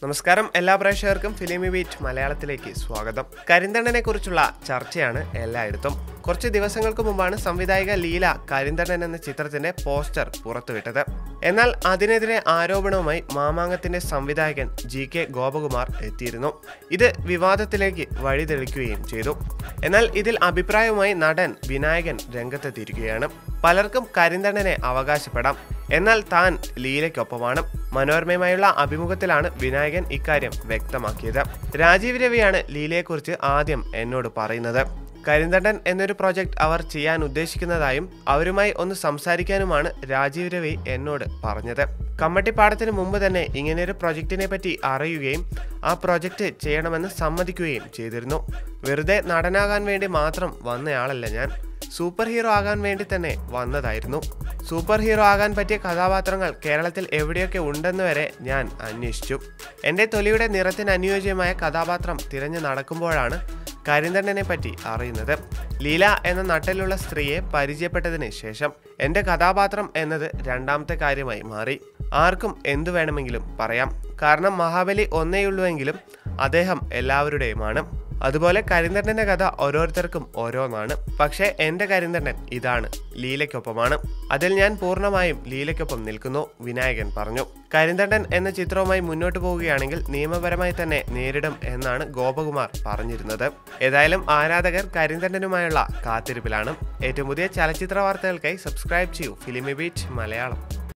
നമസ്കാരം എല്ലാ പ്രേക്ഷകർക്കും ഫിലിമി ബീറ്റ് മലയാളത്തിലേക്ക് സ്വാഗതം കരിന്തണ്ടനെ കുറിച്ചുള്ള ചർച്ചയാണ് എല്ലായിടത്തും കുറച്ച് ദിവസങ്ങൾക്ക് മുമ്പാണ് സംവിധായിക ലീല കരിന്തണ്ടൻ എന്ന ചിത്രത്തിന്റെ പോസ്റ്റർ പുറത്തുവിട്ടത് എന്നാൽ അതിനെതിരെ ആരോപണവുമായി മാമാങ്കത്തിന്റെ സംവിധായകൻ ജി കെ ഗോപകുമാർ എത്തിയിരുന്നു ഇത് വിവാദത്തിലേക്ക് വഴിതെളിക്കുകയും ചെയ്തു എന്നാൽ ഇതിൽ അഭിപ്രായവുമായി നടൻ വിനായകൻ രംഗത്തെത്തിയിരിക്കുകയാണ് പലർക്കും കരിന്തണ്ടനെ അവകാശപ്പെടാം എന്നാൽ താൻ ലീലയ്ക്കൊപ്പമാണ് മനോരമയുമായുള്ള അഭിമുഖത്തിലാണ് വിനായകൻ ഇക്കാര്യം വ്യക്തമാക്കിയത് രാജീവ് രവിയാണ് ലീലയെക്കുറിച്ച് ആദ്യം എന്നോട് പറയുന്നത് കരിന്തണ്ടൻ എന്നൊരു പ്രോജക്റ്റ് അവർ ചെയ്യാൻ ഉദ്ദേശിക്കുന്നതായും അവരുമായി ഒന്ന് സംസാരിക്കാനുമാണ് രാജീവ് രവി എന്നോട് പറഞ്ഞത് കമ്മട്ടിപ്പാടത്തിന് മുമ്പ് തന്നെ ഇങ്ങനെയൊരു പ്രൊജക്റ്റിനെ പറ്റി അറിയുകയും ആ പ്രൊജക്റ്റ് ചെയ്യണമെന്ന് സമ്മതിക്കുകയും ചെയ്തിരുന്നു വെറുതെ നടനാകാൻ വേണ്ടി മാത്രം വന്നയാളല്ല ഞാൻ സൂപ്പർ ഹീറോ ആകാൻ വേണ്ടി തന്നെ വന്നതായിരുന്നു സൂപ്പർ ഹീറോ ആകാൻ പറ്റിയ കഥാപാത്രങ്ങൾ കേരളത്തിൽ എവിടെയൊക്കെ ഉണ്ടെന്ന് വരെ ഞാൻ അന്വേഷിച്ചു എൻ്റെ തൊലിയുടെ നിറത്തിന് അനുയോജ്യമായ കഥാപാത്രം തിരഞ്ഞു നടക്കുമ്പോഴാണ് കരിന്തണ്ണനെ പറ്റി അറിയുന്നത് ലീല എന്ന നട്ടലുള്ള സ്ത്രീയെ പരിചയപ്പെട്ടതിന് ശേഷം എൻ്റെ കഥാപാത്രം എന്നത് രണ്ടാമത്തെ കാര്യമായി മാറി ആർക്കും എന്തു വേണമെങ്കിലും പറയാം കാരണം മഹാബലി ഒന്നേയുള്ളൂവെങ്കിലും അദ്ദേഹം എല്ലാവരുടെയുമാണ് അതുപോലെ കരിന്തണ്ടന്റെ കഥ ഓരോരുത്തർക്കും ഓരോന്നാണ് പക്ഷേ എൻ്റെ കരിന്തണ്ടൻ ഇതാണ് ലീലയ്ക്കൊപ്പമാണ് അതിൽ ഞാൻ പൂർണ്ണമായും ലീലയ്ക്കൊപ്പം നിൽക്കുന്നു വിനായകൻ പറഞ്ഞു കരിന്തണ്ടൻ എന്ന ചിത്രവുമായി മുന്നോട്ട് പോവുകയാണെങ്കിൽ നിയമപരമായി തന്നെ നേരിടും എന്നാണ് ഗോപകുമാർ പറഞ്ഞിരുന്നത് ഏതായാലും ആരാധകർ കരിന്തണ്ടനുമായുള്ള കാത്തിരിപ്പിലാണ് ഏറ്റവും പുതിയ ചലച്ചിത്ര വാർത്തകൾക്കായി സബ്സ്ക്രൈബ് ചെയ്യൂ ഫിലിമി ബീറ്റ് മലയാളം